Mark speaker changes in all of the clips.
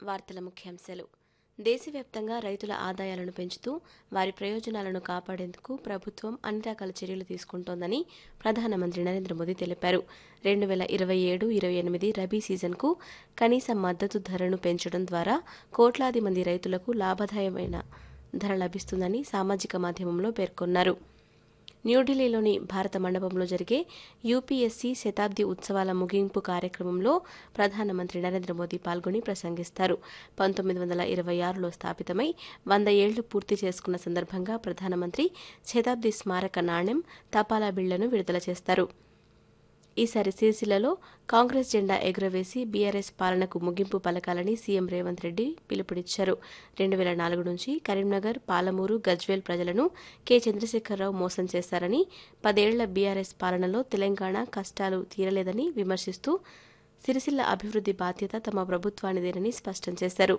Speaker 1: వార్తల ముఖ్యాంశాలు దేశవ్యాప్తంగా రైతుల ఆదాయాలను పెంచుతూ వారి ప్రయోజనాలను కాపాడేందుకు ప్రభుత్వం అన్ని రకాల చర్యలు తీసుకుంటోందని ప్రధానమంత్రి నరేంద్ర మోదీ తెలిపారు రెండు వేల ఇరవై ఏడు ఇరవై ఎనిమిది రబీ సీజన్కు కనీస మద్దతు ధరను పెంచడం ద్వారా కోట్లాది మంది రైతులకు లాభదాయమైన ధర లభిస్తుందని సామాజిక మాధ్యమంలో పేర్కొన్నారు న్యూఢిల్లీలోని భారత మండపంలో జరిగే యూపీఎస్సీ శతాబ్ది ఉత్సవాల ముగింపు కార్యక్రమంలో ప్రధానమంత్రి నరేంద్ర మోదీ పాల్గొని ప్రసంగిస్తారు పంతొమ్మిది వందల ఇరవై ఆరులో స్థాపితమై వంద ఏళ్లు పూర్తి చేసుకున్న సందర్భంగా ప్రధానమంత్రి శతాబ్ది స్మారక నాణ్యం తపాలా బిళ్లను విడుదల చేస్తారు ఈసారి సిరిసిల్లలో కాంగ్రెస్ జెండా ఎగురవేసి బీఆర్ఎస్ పాలనకు ముగింపు పలకాలని సీఎం రేవంత్ రెడ్డి పిలుపునిచ్చారు రెండు వేల నాలుగు నుంచి కరీంనగర్ పాలమూరు గజ్వేల్ ప్రజలను కె చంద్రశేఖరరావు మోసం చేశారని పదేళ్ల బీఆర్ఎస్ పాలనలో తెలంగాణ కష్టాలు తీరలేదని విమర్శిస్తూ సిరిసిల్ల అభివృద్ది బాధ్యత తమ ప్రభుత్వానిదేనని స్పష్టం చేశారు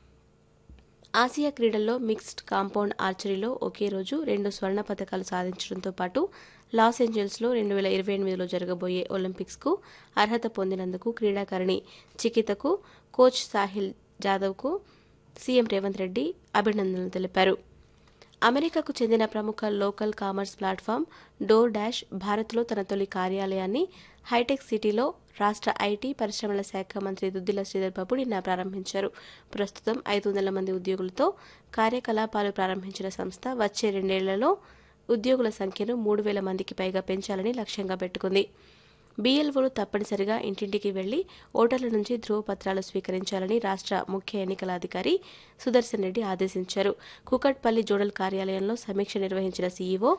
Speaker 1: ఆసియా క్రీడల్లో మిక్స్డ్ కాంపౌండ్ ఆర్చరీలో ఒకే రోజు రెండు స్వర్ణ పథకాలు సాధించడంతో పాటు లాస్ ఏంజల్స్లో రెండు వేల ఇరవై ఎనిమిదిలో జరగబోయే ఒలింపిక్స్కు అర్హత పొందినందుకు క్రీడాకారిణి చికితకు కోచ్ సాహిల్ జాదవ్కు సీఎం రేవంత్ రెడ్డి అభినందనలు తెలిపారు అమెరికాకు చెందిన ప్రముఖ local commerce platform DoorDash భారత్లో తన తొలి కార్యాలయాన్ని హైటెక్ సిటీలో రాష్ట్ర ఐటీ పరిశ్రమల శాఖ మంత్రి దుద్దిల శ్రీధర్ బాబు నిన్న ప్రారంభించారు ప్రస్తుతం ఐదు వందల మంది ఉద్యోగులతో కార్యకలాపాలు ప్రారంభించిన సంస్థ వచ్చే రెండేళ్లలో ఉద్యోగుల సంఖ్యను మూడు వేల మందికి పైగా పెంచాలని లక్ష్యంగా పెట్టుకుంది బీఎల్ఓలు తప్పనిసరిగా ఇంటింటికి వెళ్లి ఓటర్ల నుంచి ధ్రువపత్రాలు స్వీకరించాలని రాష్ట్ర ముఖ్య ఎన్నికల అధికారి సుదర్శన్ రెడ్డి ఆదేశించారు కూకట్పల్లి జోడల్ కార్యాలయంలో సమీక్ష నిర్వహించిన సీఈఓ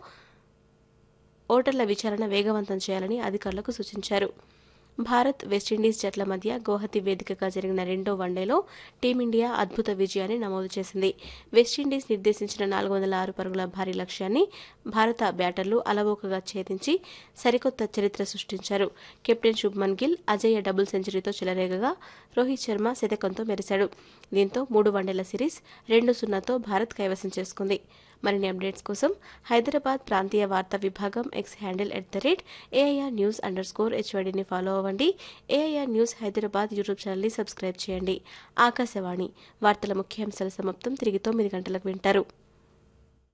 Speaker 1: ఓటర్ల విచారణ వేగవంతం చేయాలని అధికారులకు సూచించారు భారత్ వెస్టిండీస్ జట్ల మధ్య గౌహతి వేదికగా జరిగిన రెండో వన్డేలో టీమిండియా అద్భుత విజయాన్ని నమోదు చేసింది వెస్టిండీస్ నిర్దేశించిన నాలుగు వందల ఆరు పరుగుల భారీ లక్ష్యాన్ని భారత బ్యాటర్లు అలవోకగా ఛేదించి సరికొత్త చరిత్ర సృష్టించారు కెప్టెన్ శుభ్మన్ గిల్ అజయ్య డబుల్ సెంచరీతో చెలరేగగా రోహిత్ శర్మ శతకంతో మెరిశాడు దీంతో మూడు వన్డేల సిరీస్ రెండు సున్నాతో భారత్ కైవసం చేసుకుంది మరిన్ని అప్డేట్స్ కోసం హైదరాబాద్ ప్రాంతీయ వార్తా విభాగం X handle at the rate AIR news underscore హెచ్వైడీని ఫాలో అవ్వండి ఏఐఆర్ న్యూస్ హైదరాబాద్ యూట్యూబ్ ఛానల్ని సబ్స్క్రైబ్ చేయండి ఆకాశవాణి వార్తల ముఖ్యాంశాల సమాప్తం తిరిగి తొమ్మిది గంటలకు వింటారు